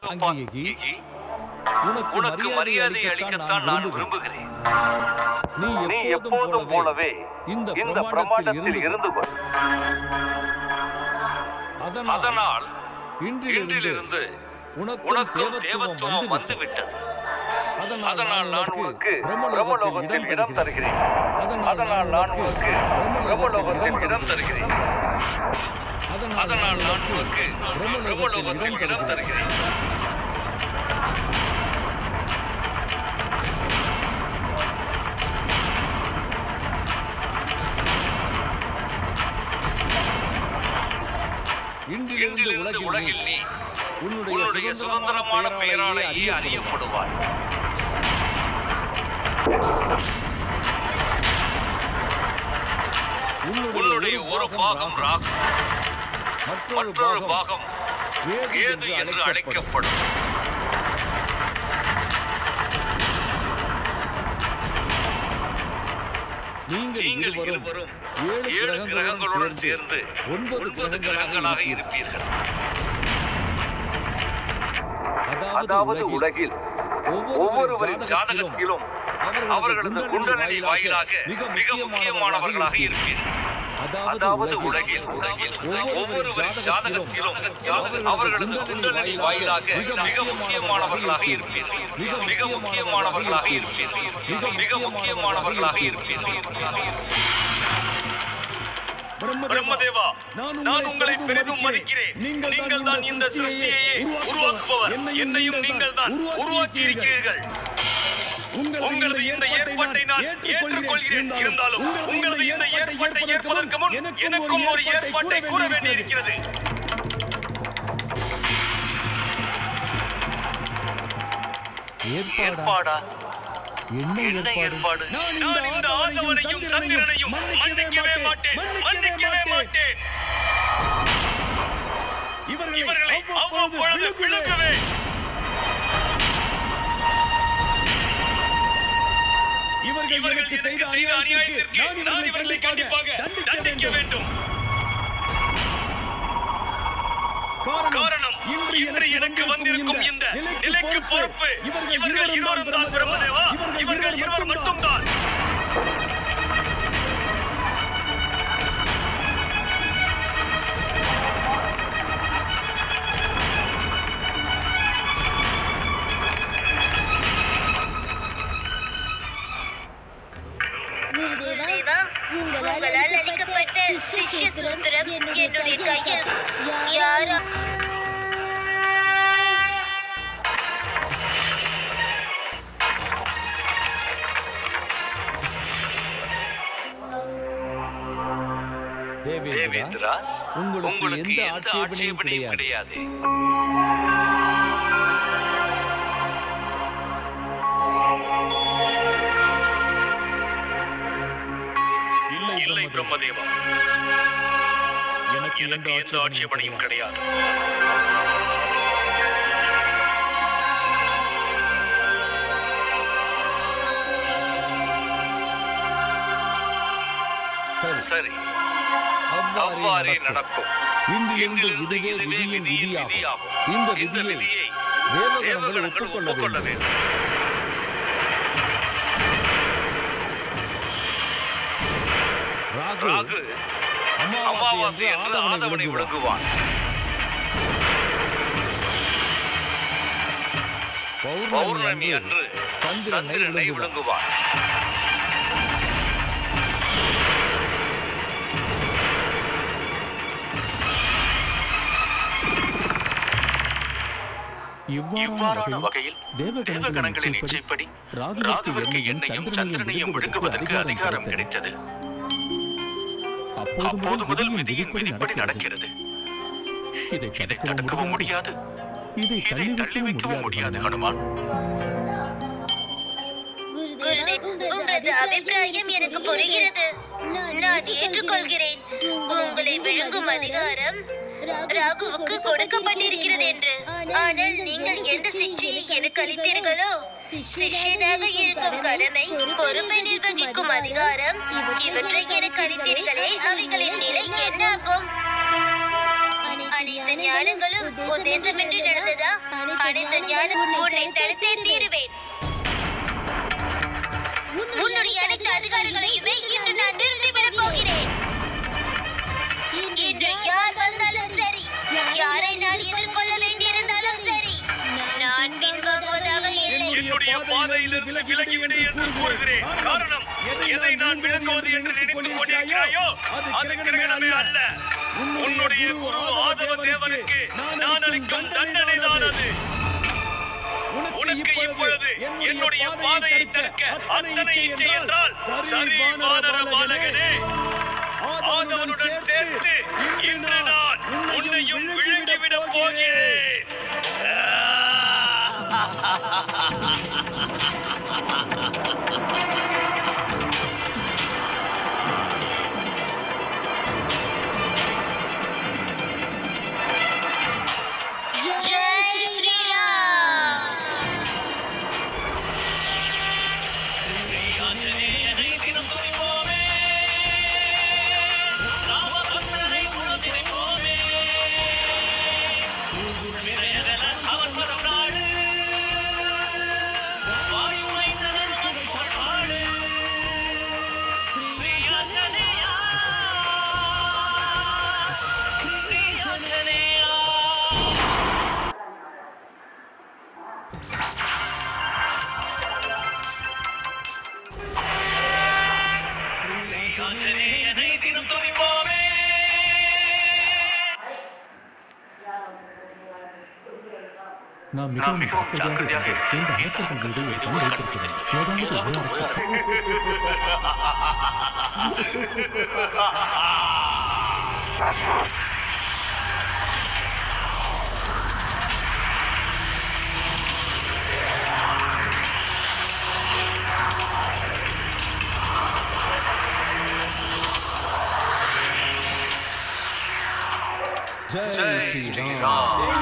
அங்கேயகி உனக்கு உனக்கு மரியாதை அளிக்கத்தான் நான் விரும்புகிறேன் நீ எப்போதும் போலவே இந்த இந்த பிரமாண்டத்தில் இருந்து கொள் அதனால் அதனால் இன்றிலிருந்து இன்றிலிருந்து உனக்கும் உனக்கும் தேவத்துவம் தேவத்துவம் வந்து வந்துவிட்டது அதனால் அதனால் நான் உனக்கு பிரம்மலோகத்தில் இடம் தருகிறேன் அதனால் அதனால் நான் உனக்கு பிரம்மலோகத்தில் இடம் தருகிறேன் அதனால் நான் உனக்கு பிரம்மலோகத்தில் இடம் தருகிறேன் இன்றிலிருந்து உலகில் நீ உன்னுடைய சுதந்திரமான பெயராலேயே அறியப்படுவாய் உன்னுடைய ஒரு பாகம் ராகு மற்றொரு பாகம் ஏது என்று அழைக்கப்படும் நீங்கள் நீங்கள் இருவரும் இருவரும் ஏழு ஏழு கிரகங்களுடன் சேர்ந்து சேர்ந்து ஒன்பது ஒன்பது கிரகங்களாக இருப்பீர்கள் அதாவது உலகில் ஒவ்வொருவரின் ஜாதகத்திலும் அவர்களது குண்டலினி வாயிலாக மிக முக்கியமானவர்களாக இருப்பீர்கள் அதாவது உலகில் உலகில் ஒவ்வொருவரின் ஜாதகத்திலும் அவர்களது குண்டலினி வாயிலாக மிக முக்கியமானவர்களாக இருப்பீர்கள் மிக முக்கியமானவர்களாக இருப்பீர்கள் மிக முக்கியமானவர்களாக இருப்பீர்கள் பிரம்மதேவா நான் உங்களை பெரிதும் மதிக்கிறேன் நீங்கள் தான் இந்த சிருஷ்டியையே உருவாக்குபவர் என்னையும் நீங்கள் தான் உருவாக்கி இருக்கிறீர்கள் உங்களது இந்த ஏற்பாட்டை நான் ஏற்றுக்கொள்கிறேன் இருந்தாலும் உங்களது இந்த ஏற்பாட்டை ஏற்பதற்கு முன் எனக்கும் ஒரு ஏற்பாட்டை கூற வேண்டியிருக்கிறது ஏற்பாடா என்ன ஏற்பாடு நான் இந்த ஆண்டவனையும் சந்திரனையும் மன்னிக்கவே மாட்டேன் மன்னிக்கவே மாட்டேன் இவர்களை அவ்வப்பொழுது விழுங்கவே இவர்கள் எனக்கு செய்த அநியாயத்திற்கு நான் இவர்களை கண்டிப்பாக தண்டிக்க வேண்டும் காரணம் இன்று இன்று எனக்கு வந்திருக்கும் இந்த நிலைக்கு பொறுப்பு இவர்கள் இருவரும் தான் பிரம்மதேவா இவர்கள் இருவர் மட்டும்தான் குருதேவா உங்களால் அளிக்கப்பட்ட சிஷ்ய சூத்திரம் என்னுடைய கையில் யாரோ தேவேந்திரா தேவேந்திரா உங்களுக்கு உங்களுக்கு எந்த எந்த ஆட்சேபனையும் ஆட்சேபனையும் கிடையாது கிடையாது இல்லை பிரம்மதேவா எனக்கு எந்த ஆட்சேபனையும் கிடையாது சரி சரி அவ்வாறே அவ்வாறே நடக்கும் நடக்கும் இன்றிலிருந்து இன்றிலிருந்து இதுவே இதுவே விதியின் விதியின் விதியாகும் விதியாகும் இந்த இந்த விதியை விதியை தேவகணங்கள் தேவகணங்கள் ஒப்புக்கொள்ள ஒப்புக்கொள்ள வேண்டும் வேண்டும் ராகு ராகு அமாவாசை என்று ஆதவனை விளங்குவான் பௌர்ணமி அன்று சந்திரனை விளங்குவான் இவ்வாறான வகையில் தேவகணங்களின் இச்சைப்படி ராகுவிற்கு என்னையும் சந்திரனையும் விழுங்குவதற்கு அதிகாரம் கிடைத்தது அப்போது முதல் விதியின் விதிப்படி நடக்கிறது இதை இதை தடுக்கவும் முடியாது இதை தள்ளி வைக்கவும் முடியாது ஹனுமான் குருதேவா உங்களது அபிப்பிராயம் எனக்கு புரிகிறது நான் ஏற்றுக்கொள்கிறேன் உங்களை விழுங்கும் அதிகாரம் ராகுவுக்கு கொடுக்கப்பட்டிருக்கிறது என்று ஆனால் நீங்கள் எந்த சிக்ஷையை எனக்கு அளித்தீர்களோ சிஷ்யனாக இருக்கும் கடமை பொறுப்பை நிர்வகிக்கும் அதிகாரம் இவற்றை எனக்கு அளித்தீர்களே அவைகளின் நிலை என்னாகும் அனைத்து ஞானங்களும் உத்தேசமின்றி நடந்ததா அனைத்து ஞானம் உன்னை தடுத்தே தீருவேன் உன்னுடைய அனைத்து அதிகாரிகளையுமே இன்று நான் நிறுத்திவிடப் போகிறேன் இன்று யார் வந்தாலும் சரி யாரை நான் எதிர்கொள்ள வேண்டியிருந்தாலும் சரி நான் பின்வாங்குவதாக இல்லை என்னுடைய பாதையிலிருந்து விலகிவிடு என்று கூறுகிறேன் காரணம் எதை நான் விளங்குவது என்று நினைத்துக் கொண்டிருக்கிறாயோ அது கிரகணமே அல்ல உன்னுடைய குரு ஆதவ தேவனுக்கு நான் அளிக்கும் தண்டனை தான் அது உனக்கு இப்பொழுது என்னுடைய பாதையை தடுக்க அத்தனை இச்சை என்றால் சரி வானர பாலகனே ஆதவனுடன் சேர்த்து இன்று நான் உன்னையும் விழுங்கிவிடப் போகிறேன் ஜெய் ஸ்ரீராம் நான் மிகவும் ஜாக்கிரதையாக இருந்தேன் இந்த அரக்கர்கள் மீது ஒரு கண் வைத்திருக்கிறேன் ஏதாவது ஒரு அரக்கர் ஜெய் ஸ்ரீராம்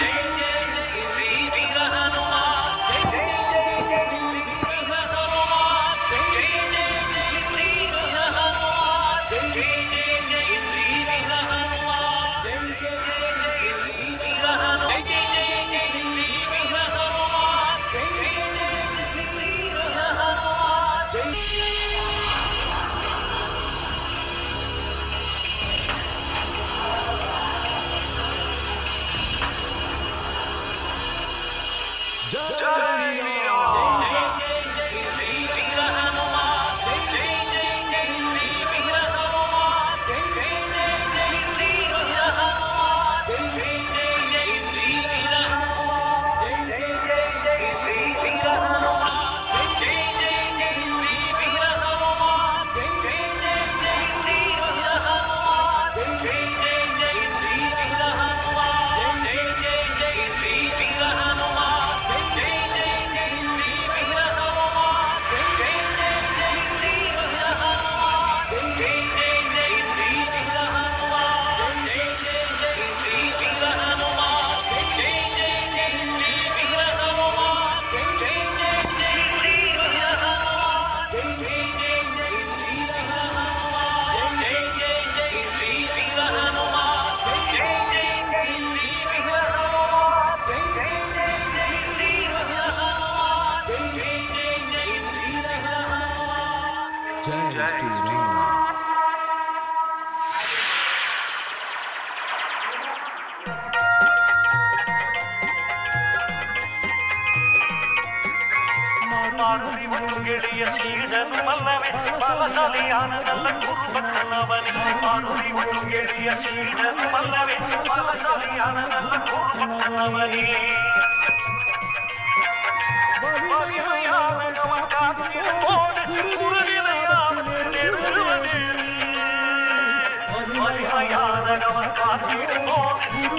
ஜெய் ஸ்ரீராம் மாருதி ஒழுங்கெளிய சீடனும் அல்லவே பலசாலியான நல்ல குருபக்கனவனே மாருதி ஒழுங்கெளிய சீடனும் அல்லவே பலசாலியான நல்ல குருபக்கனவனே வலிமையானவன் காத்திடும் போது குருநிலையாவது நெருங்குவது வலிமையானவன் காத்திடும் போது